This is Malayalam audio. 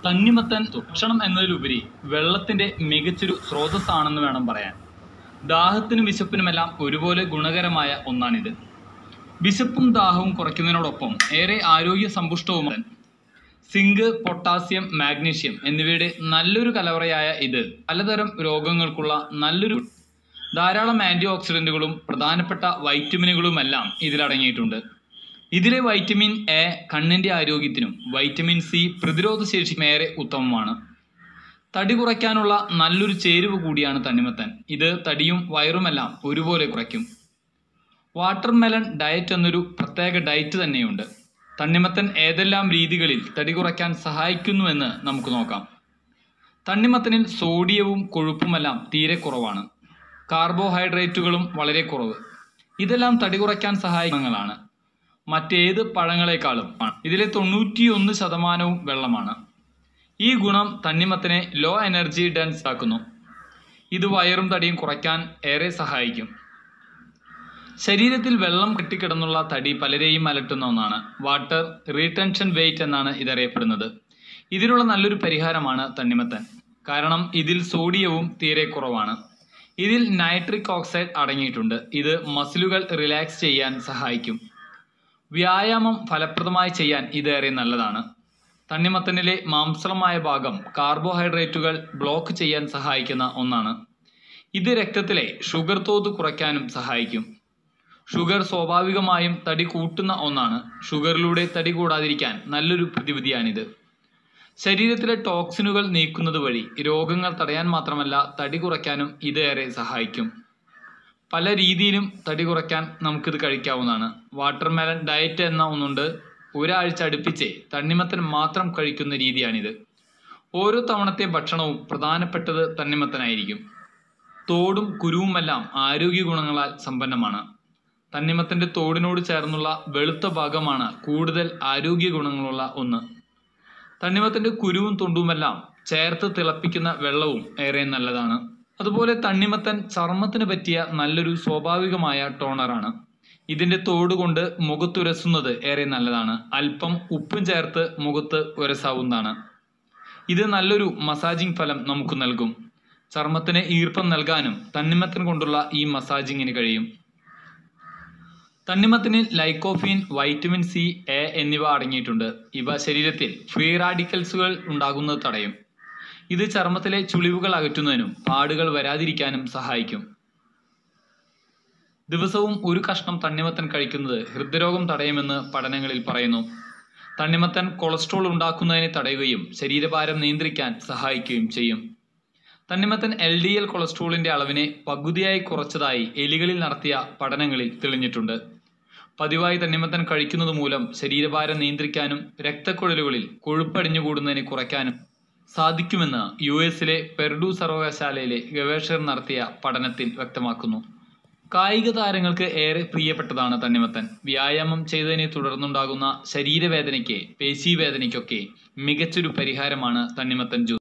തണ്ണിമത്തൻ ഭക്ഷണം എന്നതിലുപരി വെള്ളത്തിന്റെ മികച്ചൊരു സ്രോതസ്സാണെന്ന് വേണം പറയാൻ ദാഹത്തിനും വിശപ്പിനുമെല്ലാം ഒരുപോലെ ഗുണകരമായ ഒന്നാണിത് വിശപ്പും ദാഹവും കുറയ്ക്കുന്നതിനോടൊപ്പം ഏറെ ആരോഗ്യ സമ്പുഷ്ടവുമാണ് സിങ്ക് പൊട്ടാസ്യം മാഗ്നീഷ്യം എന്നിവയുടെ നല്ലൊരു കലവറയായ ഇത് പലതരം രോഗങ്ങൾക്കുള്ള നല്ലൊരു ധാരാളം ആന്റി ഓക്സിഡന്റുകളും പ്രധാനപ്പെട്ട വൈറ്റമിനുകളുമെല്ലാം ഇതിലടങ്ങിയിട്ടുണ്ട് ഇതിലെ വൈറ്റമിൻ എ കണ്ണിന്റെ ആരോഗ്യത്തിനും വൈറ്റമിൻ സി പ്രതിരോധ ശേഷിക്കും ഏറെ ഉത്തമമാണ് തടി കുറയ്ക്കാനുള്ള നല്ലൊരു ചേരുവ കൂടിയാണ് തണ്ണിമത്തൻ ഇത് തടിയും വയറുമെല്ലാം ഒരുപോലെ കുറയ്ക്കും വാട്ടർമെലൺ ഡയറ്റ് എന്നൊരു പ്രത്യേക ഡയറ്റ് തന്നെയുണ്ട് തണ്ണിമത്തൻ ഏതെല്ലാം രീതികളിൽ തടി കുറയ്ക്കാൻ സഹായിക്കുന്നുവെന്ന് നമുക്ക് നോക്കാം തണ്ണിമത്തനിൽ സോഡിയവും കൊഴുപ്പുമെല്ലാം തീരെ കുറവാണ് കാർബോഹൈഡ്രേറ്റുകളും വളരെ കുറവ് ഇതെല്ലാം തടി കുറയ്ക്കാൻ സഹായിക്കുന്നതാണ് മറ്റേത് പഴങ്ങളെക്കാളും ആണ് ഇതിലെ തൊണ്ണൂറ്റിയൊന്ന് ശതമാനവും വെള്ളമാണ് ഈ ഗുണം തണ്ണിമത്തനെ ലോ എനർജി ഡെൻസ് ആക്കുന്നു ഇത് വയറും തടിയും കുറയ്ക്കാൻ ഏറെ സഹായിക്കും ശരീരത്തിൽ വെള്ളം കെട്ടിക്കിടന്നുള്ള തടി പലരെയും അലട്ടുന്ന ഒന്നാണ് വാട്ടർ റീടെൻഷൻ വെയിറ്റ് എന്നാണ് ഇതറിയപ്പെടുന്നത് ഇതിനുള്ള നല്ലൊരു പരിഹാരമാണ് തണ്ണിമത്തൻ കാരണം ഇതിൽ സോഡിയവും തീരെ കുറവാണ് ഇതിൽ നൈട്രിക് ഓക്സൈഡ് അടങ്ങിയിട്ടുണ്ട് ഇത് മസിലുകൾ റിലാക്സ് ചെയ്യാൻ സഹായിക്കും വ്യായാമം ഫലപ്രദമായി ചെയ്യാൻ ഇത് ഏറെ നല്ലതാണ് തണ്ണിമത്തനിലെ മാംസളമായ ഭാഗം കാർബോഹൈഡ്രേറ്റുകൾ ബ്ലോക്ക് ചെയ്യാൻ സഹായിക്കുന്ന ഒന്നാണ് ഇത് രക്തത്തിലെ ഷുഗർ തോത് കുറയ്ക്കാനും സഹായിക്കും ഷുഗർ സ്വാഭാവികമായും തടി കൂട്ടുന്ന ഒന്നാണ് ഷുഗറിലൂടെ തടി കൂടാതിരിക്കാൻ നല്ലൊരു പ്രതിവിധിയാണിത് ശരീരത്തിലെ ടോക്സിനുകൾ നീക്കുന്നത് വഴി രോഗങ്ങൾ തടയാൻ മാത്രമല്ല തടി കുറയ്ക്കാനും ഇത് ഏറെ സഹായിക്കും പല രീതിയിലും തടി കുറയ്ക്കാൻ നമുക്കിത് കഴിക്കാവുന്നതാണ് വാട്ടർമെലൺ ഡയറ്റ് എന്ന ഒന്നുണ്ട് ഒരാഴ്ച അടുപ്പിച്ച് തണ്ണിമത്തൻ മാത്രം കഴിക്കുന്ന രീതിയാണിത് ഓരോ തവണത്തെ ഭക്ഷണവും പ്രധാനപ്പെട്ടത് തണ്ണിമത്തനായിരിക്കും തോടും കുരുവുമെല്ലാം ആരോഗ്യ ഗുണങ്ങളാൽ സമ്പന്നമാണ് തണ്ണിമത്തന്റെ തോടിനോട് ചേർന്നുള്ള വെളുത്ത ഭാഗമാണ് കൂടുതൽ ആരോഗ്യ ഗുണങ്ങളുള്ള ഒന്ന് തണ്ണിമത്തന്റെ കുരുവും തൊണ്ടുമെല്ലാം ചേർത്ത് തിളപ്പിക്കുന്ന വെള്ളവും ഏറെ നല്ലതാണ് അതുപോലെ തണ്ണിമത്തൻ ചർമ്മത്തിന് പറ്റിയ നല്ലൊരു സ്വാഭാവികമായ ടോണറാണ് ഇതിന്റെ തോട് കൊണ്ട് മുഖത്തുരസുന്നത് ഏറെ നല്ലതാണ് അല്പം ഉപ്പും ചേർത്ത് മുഖത്ത് ഉരസാവുന്നതാണ് ഇത് നല്ലൊരു മസാജിങ് ഫലം നമുക്ക് നൽകും ചർമ്മത്തിന് ഈർപ്പം നൽകാനും തണ്ണിമത്തൻ കൊണ്ടുള്ള ഈ മസാജിങ്ങിന് കഴിയും തണ്ണിമത്തനിൽ ലൈക്കോഫീൻ വൈറ്റമിൻ സി എ എന്നിവ അടങ്ങിയിട്ടുണ്ട് ഇവ ശരീരത്തിൽ ഫ്രീ റാഡിക്കൽസുകൾ ഉണ്ടാകുന്നത് തടയും ഇത് ചർമ്മത്തിലെ ചുളിവുകൾ അകറ്റുന്നതിനും പാടുകൾ വരാതിരിക്കാനും സഹായിക്കും ദിവസവും ഒരു കഷ്ണം തണ്ണിമത്തൻ കഴിക്കുന്നത് ഹൃദ്രോഗം തടയുമെന്ന് പഠനങ്ങളിൽ പറയുന്നു തണ്ണിമത്തൻ കൊളസ്ട്രോൾ ഉണ്ടാക്കുന്നതിനെ തടയുകയും ശരീരഭാരം നിയന്ത്രിക്കാൻ സഹായിക്കുകയും ചെയ്യും തണ്ണിമത്തൻ എൽ ഡി എൽ കൊളസ്ട്രോളിന്റെ അളവിനെ പകുതിയായി കുറച്ചതായി എലികളിൽ നടത്തിയ പഠനങ്ങളിൽ തെളിഞ്ഞിട്ടുണ്ട് പതിവായി തണ്ണിമത്തൻ കഴിക്കുന്നത് മൂലം ശരീരഭാരം നിയന്ത്രിക്കാനും രക്തക്കുഴലുകളിൽ കൊഴുപ്പടിഞ്ഞുകൂടുന്നതിനെ കുറയ്ക്കാനും സാധിക്കുമെന്ന് യു എസിലെ പെർഡു സർവകലാശാലയിലെ ഗവേഷകർ നടത്തിയ പഠനത്തിൽ വ്യക്തമാക്കുന്നു കായിക താരങ്ങൾക്ക് ഏറെ പ്രിയപ്പെട്ടതാണ് തണ്ണിമത്തൻ വ്യായാമം ചെയ്തതിനെ തുടർന്നുണ്ടാകുന്ന ശരീരവേദനയ്ക്ക് പേശീവേദനയ്ക്കൊക്കെ മികച്ചൊരു പരിഹാരമാണ് തണ്ണിമത്തൻ ജ്യൂസ്